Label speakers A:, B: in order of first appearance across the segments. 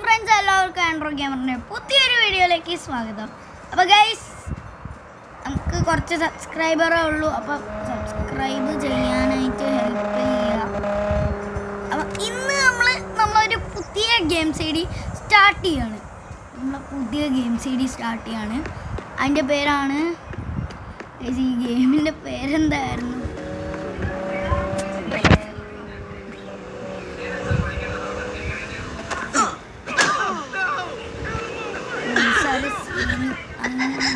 A: Friends എല്ലാവർക്കും Android ക്യാമറിൻ്റെ പുതിയൊരു വീഡിയോയിലേക്ക് സ്വാഗതം അപ്പോൾ ഗൈസ് നമുക്ക് കുറച്ച് സബ്സ്ക്രൈബറേ ഉള്ളൂ അപ്പോൾ സബ്സ്ക്രൈബ് ചെയ്യാനായിട്ട് ഹെൽപ്പ് ചെയ്യുക അപ്പം ഇന്ന് നമ്മൾ നമ്മളൊരു പുതിയ ഗെയിം സി ഡി സ്റ്റാർട്ട് ചെയ്യാണ് നമ്മൾ പുതിയ ഗെയിം സി ഡി സ്റ്റാർട്ട് ചെയ്യാണ് അതിൻ്റെ പേരാണ് guys, ഈ ഗെയിമിൻ്റെ പേരെന്തായിരുന്നു നിസ്സാര scene അങ്ങനെ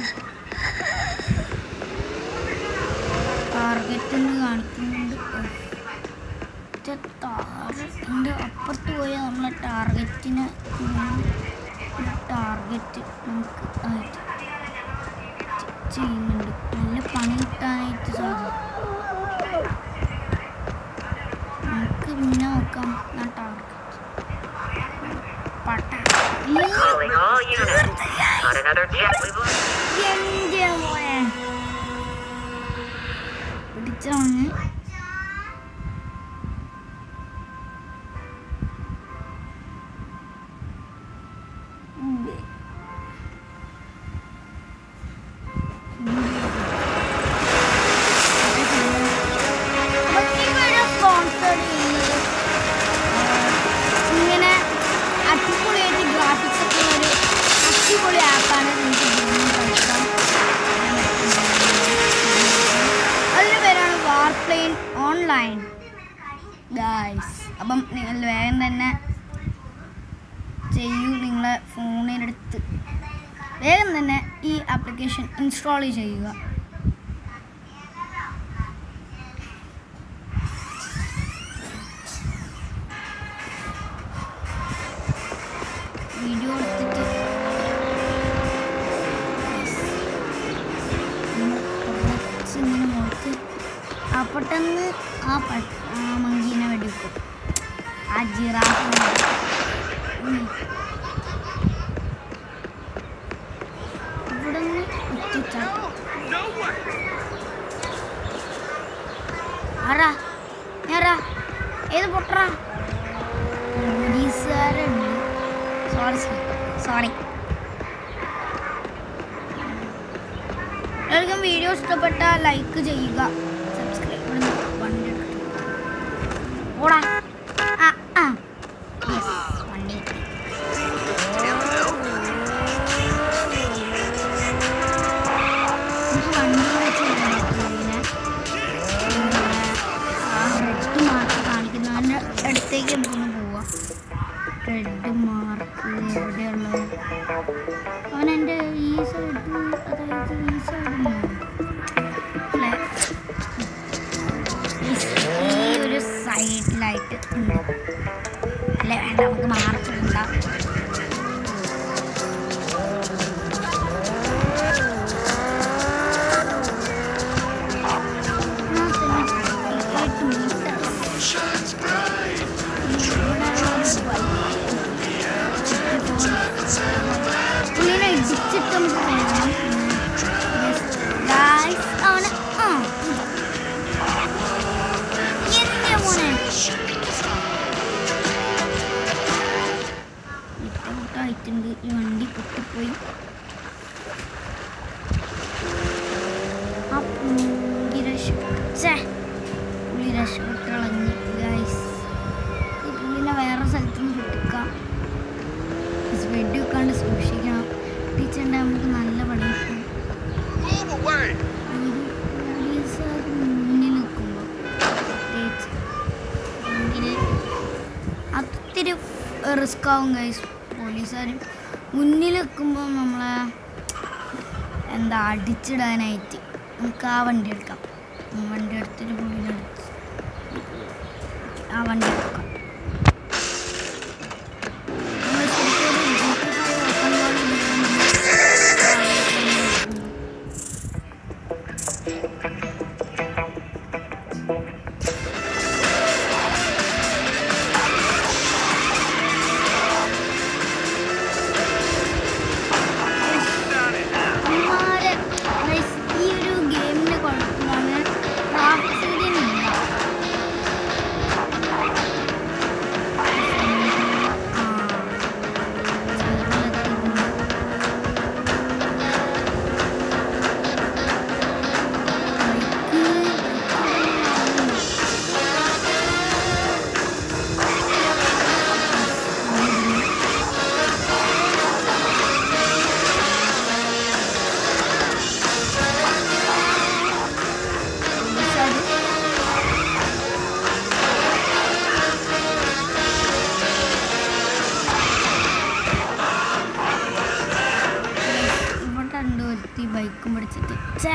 A: ടാർഗറ്റ് എന്ന് കാണിക്കുന്നുണ്ട് ഒറ്റ ടാർഗറ്റിൻ്റെ അപ്പുറത്ത് പോയാൽ നമ്മളെ ടാർഗറ്റിനെ ഒരു ടാർഗറ്റ് നമുക്ക് ആയിട്ട് ചെ- ചെയ്യുന്നുണ്ട് നല്ല പണി കിട്ടാനായിട്ട് സാധിക്കും നമുക്ക് പിന്നെ നോക്കാം ആ ടാർഗറ്റ് പട്ട
B: Calling all units. On another jet, we will.
A: എൻ്റെ മോനെ പിടിച്ചോന്ന് ഇങ്ങനെ അടിപൊളിയായിട്ട് ഗ്രാഫിക്സ് ഒക്കെ ഒരു അടിപൊളി ആപ്പാണ് നിങ്ങൾക്ക് ഗെയിം കളിക്കാം അതിൻ്റെ പേരാണ് വാർപ്ലെയിൻ ഓൺലൈൻ ഗായ്സ് അപ്പം നിങ്ങൾ വേഗം തന്നെ ചെയ്യൂ നിങ്ങളെ ഫോണിലെടുത്ത് വേഗം തന്നെ ഈ ആപ്ലിക്കേഷൻ ഇൻസ്റ്റാൾ ചെയ്യുക വീഡിയോ എടുത്തിട്ട് നമ്മൾ കുറച്ച് ഇങ്ങനെ മുഖത്ത് ആ പെട്ടെന്ന് ആ പ ആ മങ്കീനെ വെടിക്കും ആ ജിറാഫ് ഇവിടെ നിന്ന് ഒറ്റച്ചാട്ടം ആരാ ഞാറാ ഏത് പൊട്ടറാ പോലീസുകാരുണ്ട് സോറി സോറി എല്ലാവർക്കും വീഡിയോ ഇഷ്ടപ്പെട്ട ലൈക്ക് ചെയ്യുക സബ്സ്ക്രൈബ് വണ്ടി എടുത്തു ഓടാ ആ ആ യെസ് വണ്ടി എത്തി നമുക്ക് വണ്ടി വെച്ച് ഇതിനെ ആ റെഡ് മാർക്ക് കാണിക്കുന്നതിൻ്റെ അടുത്തേക്ക് നമുക്കൊന്ന് പോവാം റെഡ് മാർക്ക് എവിടെയുള്ളത് അവൻ എൻ്റെ ഈ സൈഡ് അതായത് ഈ സൈഡ് അല്ലേ ഈ ഒരു സൈഡിലായിട്ട് ഉണ്ട് അല്ലേ വേണ്ട നമുക്ക് മാർക്കുണ്ടാവും പുള്ളിനെ ഇടിച്ചിട്ട് നമുക്ക് വേണം ഗായ്സ് അവന് ആ എന്റെ മോനെ ഇട്ടമുട്ടായിട്ടുണ്ട് ഈ വണ്ടി പൊട്ടിപ്പോയി ആ പുള്ളി രക്ഷ പുള്ളി രക്ഷപ്പെട്ട് കളഞ്ഞ് ഗായ്സ് ഈ പുള്ളിനെ വേറെ സ്ഥലത്ത് നിന്ന് പൊട്ടിക്കാം വെടി വെക്കാണ്ട് സൂക്ഷിക്കണം ടീച്ചറിൻ്റെ നമുക്ക് നല്ല പണി കിട്ടും
C: Move away!
A: ഒരു പോലീസുകാർ മുന്നിൽ നിൽക്കുമ്പോൾ പ്രത്യേകിച്ച് മുന്നിൽ അതൊത്തിരി റിസ്ക് ആവും ഗൈസ് പോലീസുകാർ മുന്നിൽ നിൽക്കുമ്പോൾ നമ്മളെ എന്താ അടിച്ചിടാനായിട്ട് നമുക്ക് ആ വണ്ടി എടുക്കാം ഉം, വണ്ടി എടുത്തിട്ട് പുള്ളിനെടുത്ത് ആ വണ്ടി എടുക്കാം നമ്മൾ ശരിക്കും ഒരു GTA open world game ആണ്. അമ്മാരെ guys, ഈ ഒരു ഗെയിമിന്റെ കുഴപ്പമാണ് ട്രാഫിക് സീഡിയൻ ഇല്ല ഛേ.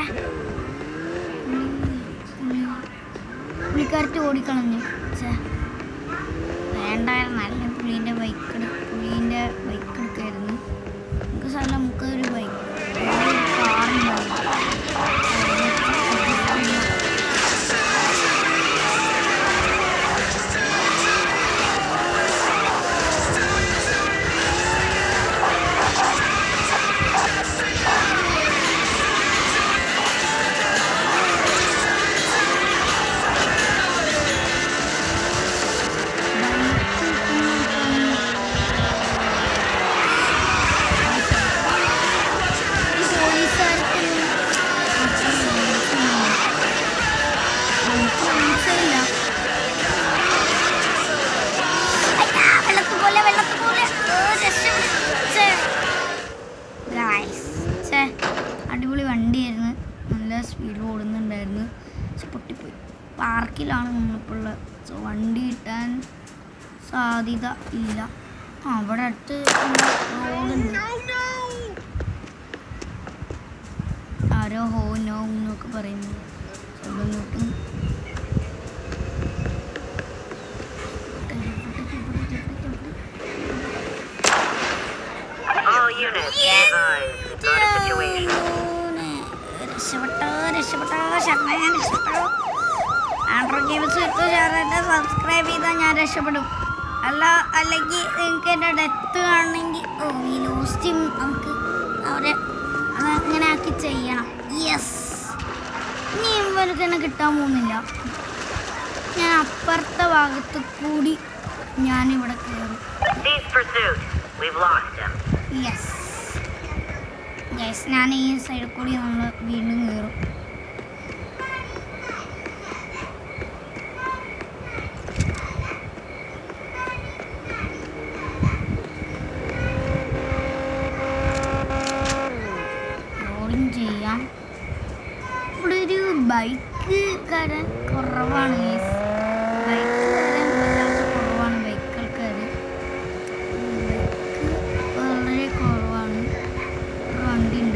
A: പുള്ളിക്കാരത്തി ഓടിക്കളഞ്ഞു ഛേ. വേണ്ടായിരുന്നു അല്ലെങ്കിൽ പുള്ളീൻ്റെ ബൈക്ക് പുള്ളീൻ്റെ ബൈക്ക് എടുക്കായിരുന്നു നമുക്ക് സ്ഥലം നമുക്കൊരു ബൈക്ക് കാറുണ്ടായിരുന്നു ഈ പോലീസുകാർക്കൊന്നും നമുക്ക് മനസ്സിലായില്ല അയ്യാ, വെള്ളത്ത് പോലെ വെള്ളത്ത് പോലെ ഓ, രക്ഷപ്പെട്ട്. Guys, ഛേ, അടിപൊളി വണ്ടിയായിരുന്നു നല്ല സ്പീഡിൽ ഓടുന്നുണ്ടായിരുന്നു പക്ഷെ പൊട്ടിപ്പോയി പാർക്കിലാണ് നമ്മളിപ്പോൾ ഉള്ളത് സോ വണ്ടി കിട്ടാൻ സാധ്യത ഇല്ല ആ അവിടെ അടുത്ത് റോഡുണ്ട് ആരോ ഹോ നോ എന്നൊക്കെ പറയുന്നു അവിടെ നോട്ടും
B: All units, be advised. Got a situation.
A: രക്ഷപ്പെട്ടോ രക്ഷപ്പെട്ടോ ശരണ ഞാൻ രക്ഷപ്പെട്ടോ Android games with SHAREit subscribe ചെയ്താൽ ഞാൻ രക്ഷപ്പെടും അല്ല അല്ലെങ്കിൽ നിങ്ങൾക്ക് എൻ്റെ ഡെത്ത് കാണണമെങ്കിൽ ഓ ഈ ലോസ്റ്റ് നമുക്ക് അവരെ അത് അങ്ങനെ ആക്കി ചെയ്യണം യെസ് ഇനി ഇവർക്ക് തന്നെ കിട്ടാൻ പോകുന്നില്ല ഞാൻ അപ്പുറത്തെ ഭാഗത്ത് കൂടി ഞാനിവിടെ കയറും
B: Cease pursuit. We've lost him.
A: Yes yes ഞാൻ ഈ സൈഡിൽ കൂടി നമ്മൾ വീണ്ടും കയറും ലോഡിങ് ചെയ്യാം ഇവിടെ ഒരു ബൈക്ക് കാരൻ കുറവാണ് guys. ബൈക്ക് കാരൻ വല്ലാത്ത കുറവാണ് ബൈക്ക് ആൾക്കാർ ബൈക്ക് വളരെ കുറവാണ് ഒരു വണ്ടി ഉണ്ട്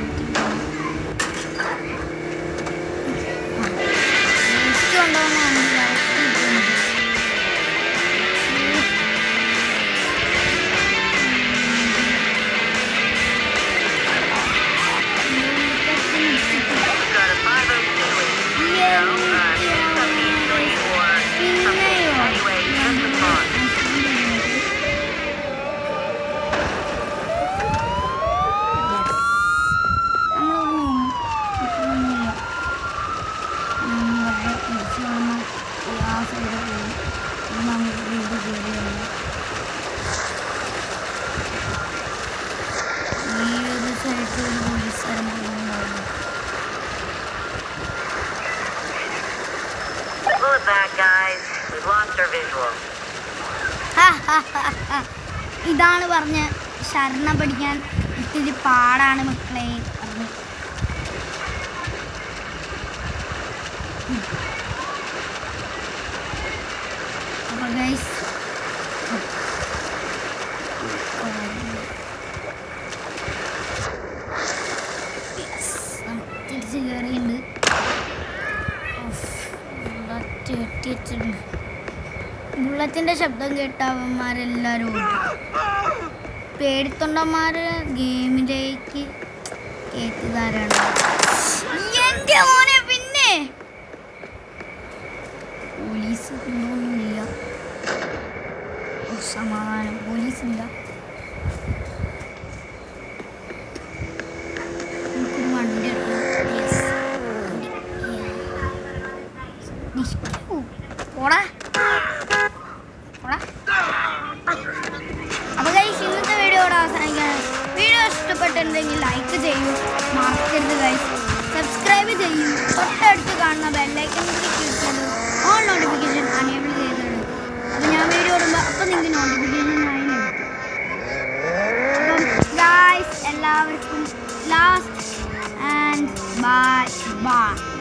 A: വേസ്റ്റ് കൊണ്ടുപോകുന്ന വണ്ടി കറക്റ്റ് കിട്ടുന്നുണ്ട്
B: Got a 502 in. No, uh, 673 or something. Anyway, just respond. Pull it back, guys. We've lost our visual.
A: ഇതാണ് പറഞ്ഞ ശരണ പഠിക്കാൻ ഇത്തിരി പാടാണ് മക്കളെ പറഞ്ഞു അപ്പൊ ഗൈസ് തിരിച്ച് കയറിയുണ്ട് ബുള്ളറ്റ് കെട്ടി വെച്ചിട്ടുണ്ട് ബുള്ളറ്റിന്റെ ശബ്ദം കേട്ട അവന്മാരെല്ലാരും ഓടി പേടിത്തൊണ്ടന്മാര് ഗെയിമിലേക്ക് കയറ്റിയതാരാണ് എന്റെ മോനെ പിന്നെ പോലീസ് കൊണ്ടൊന്നുമില്ല ഓ, സമാധാനം പോലീസ് ഇല്ല നമുക്കൊരു വണ്ടി എടുക്കണം Yes. വണ്ടി. Yeah. നിഷ്കൂ. പോടാ പോടാ അപ്പോൾ ഗൈസ് ഇന്നത്തെ വീഡിയോ ഇവിടെ അവസാനിക്കുകയാണ് വീഡിയോ ഇഷ്ടപ്പെട്ടിട്ടുണ്ടെങ്കിൽ ലൈക്ക് ചെയ്യൂ മറക്കരുത് ഗൈസ് സബ്സ്ക്രൈബ് ചെയ്യൂ തൊട്ടടുത്ത് കാണുന്ന ബെല്ലൈക്കൺ കൂടി ക്ലിക്ക് ചെയ്ത് ഓൺ നോട്ടിഫിക്കേഷൻ അനേബിൾ ചെയ്തിടും അപ്പോൾ ഞാൻ വീഡിയോ ഇടുമ്പോൾ അപ്പോൾ നിങ്ങൾക്ക് നോട്ടിഫിക്കേഷനായി ലഭിക്കും അപ്പം ഗായ്സ് എല്ലാവർക്കും ലാസ്റ്റ് ആൻഡ് ബൈ ബൈ